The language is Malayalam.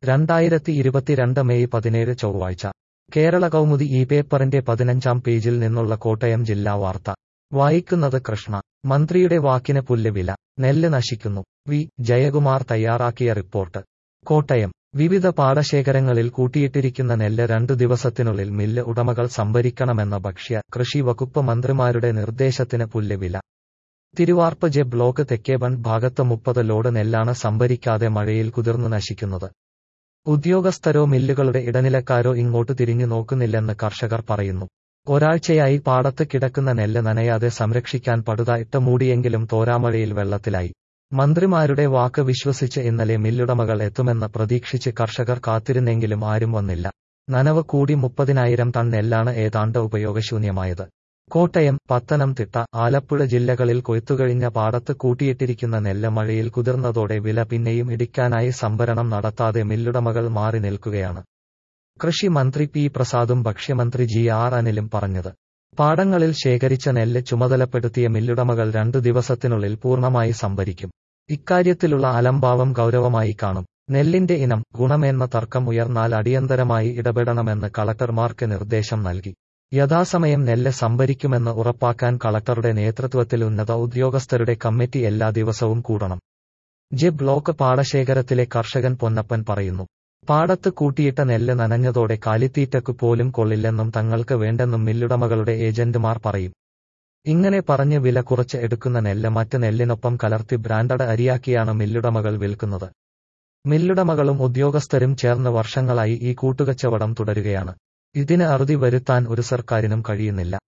രണ്ടായിരത്തി ഇരുപത്തിരണ്ട് മെയ് പതിനേഴ് ചൊവ്വാഴ്ച കേരള കൗമുദി ഈ പേപ്പറിന്റെ പതിനഞ്ചാം പേജിൽ നിന്നുള്ള കോട്ടയം ജില്ലാ വാർത്ത വായിക്കുന്നത് കൃഷ്ണ മന്ത്രിയുടെ വാക്കിന് പുല്ലുവില നെല്ല് നശിക്കുന്നു വി ജയകുമാർ തയ്യാറാക്കിയ റിപ്പോർട്ട് കോട്ടയം വിവിധ പാടശേഖരങ്ങളിൽ കൂട്ടിയിട്ടിരിക്കുന്ന നെല്ല് രണ്ടു ദിവസത്തിനുള്ളിൽ മില്ല് ഉടമകൾ സംഭരിക്കണമെന്ന ഭക്ഷ്യ കൃഷി വകുപ്പ് മന്ത്രിമാരുടെ നിർദ്ദേശത്തിന് പുല്ലുവില തിരുവാർപ്പ് ജെ ബ്ലോക്ക് തെക്കേബൺ ഭാഗത്ത് മുപ്പത് ലോഡ് നെല്ലാണ് സംഭരിക്കാതെ മഴയിൽ കുതിർന്നു നശിക്കുന്നത് ഉദ്യോഗസ്ഥരോ മില്ലുകളുടെ ഇടനിലക്കാരോ ഇങ്ങോട്ട് തിരിഞ്ഞു നോക്കുന്നില്ലെന്ന് കർഷകർ പറയുന്നു ഒരാഴ്ചയായി പാടത്ത് കിടക്കുന്ന നെല്ല് നനയാതെ സംരക്ഷിക്കാൻ പടുത ഇട്ട് മൂടിയെങ്കിലും തോരാമഴയിൽ വെള്ളത്തിലായി മന്ത്രിമാരുടെ വാക്ക് വിശ്വസിച്ച് ഇന്നലെ മില്ലുടമകൾ എത്തുമെന്ന് പ്രതീക്ഷിച്ച് കർഷകർ കാത്തിരുന്നെങ്കിലും ആരും വന്നില്ല നനവ് കൂടി മുപ്പതിനായിരം ടൺ നെല്ലാണ് ഏതാണ്ട് ഉപയോഗശൂന്യമായത് കോട്ടയം പത്തനംതിട്ട ആലപ്പുഴ ജില്ലകളിൽ കൊയ്ത്തുകഴിഞ്ഞ പാടത്ത് കൂട്ടിയിട്ടിരിക്കുന്ന നെല്ല് മഴയിൽ കുതിർന്നതോടെ വില പിന്നെയും ഇടിക്കാനായി സംഭരണം നടത്താതെ മില്ലുടമകൾ മാറി നിൽക്കുകയാണ് കൃഷി മന്ത്രി പി പ്രസാദും ഭക്ഷ്യമന്ത്രി ജി ആർ അനിലും പറഞ്ഞത് പാടങ്ങളിൽ ശേഖരിച്ച നെല്ല് ചുമതലപ്പെടുത്തിയ മില്ലുടമകൾ രണ്ടു ദിവസത്തിനുള്ളിൽ പൂർണ്ണമായി സംഭരിക്കും ഇക്കാര്യത്തിലുള്ള അലംഭാവം ഗൗരവമായി കാണും നെല്ലിന്റെ ഇനം ഗുണമേന്മ തർക്കം ഉയർന്നാൽ അടിയന്തരമായി ഇടപെടണമെന്ന് കളക്ടർമാർക്ക് നിർദ്ദേശം നൽകി യഥാസമയം നെല്ല് സംഭരിക്കുമെന്ന് ഉറപ്പാക്കാൻ കളക്ടറുടെ നേതൃത്വത്തിൽ ഉന്നത ഉദ്യോഗസ്ഥരുടെ കമ്മിറ്റി എല്ലാ ദിവസവും കൂടണം ജെ ബ്ലോക്ക് പാടശേഖരത്തിലെ കർഷകൻ പൊന്നപ്പൻ പറയുന്നു പാടത്ത് കൂട്ടിയിട്ട നെല്ല് നനഞ്ഞതോടെ കാലിത്തീറ്റക്കു പോലും കൊള്ളില്ലെന്നും തങ്ങൾക്ക് വേണ്ടെന്നും മില്ലുടമകളുടെ ഏജന്റുമാർ പറയും ഇങ്ങനെ പറഞ്ഞ് വില കുറച്ച് എടുക്കുന്ന നെല്ല് മറ്റ് നെല്ലിനൊപ്പം കലർത്തി ബ്രാൻഡഡ് അരിയാക്കിയാണ് മില്ലുടമകൾ വിൽക്കുന്നത് മില്ലുടമകളും ഉദ്യോഗസ്ഥരും ചേർന്ന് വർഷങ്ങളായി ഈ കൂട്ടുകച്ചവടം തുടരുകയാണ് ഇതിന് അറുതി വരുത്താൻ ഒരു സർക്കാരിനും കഴിയുന്നില്ല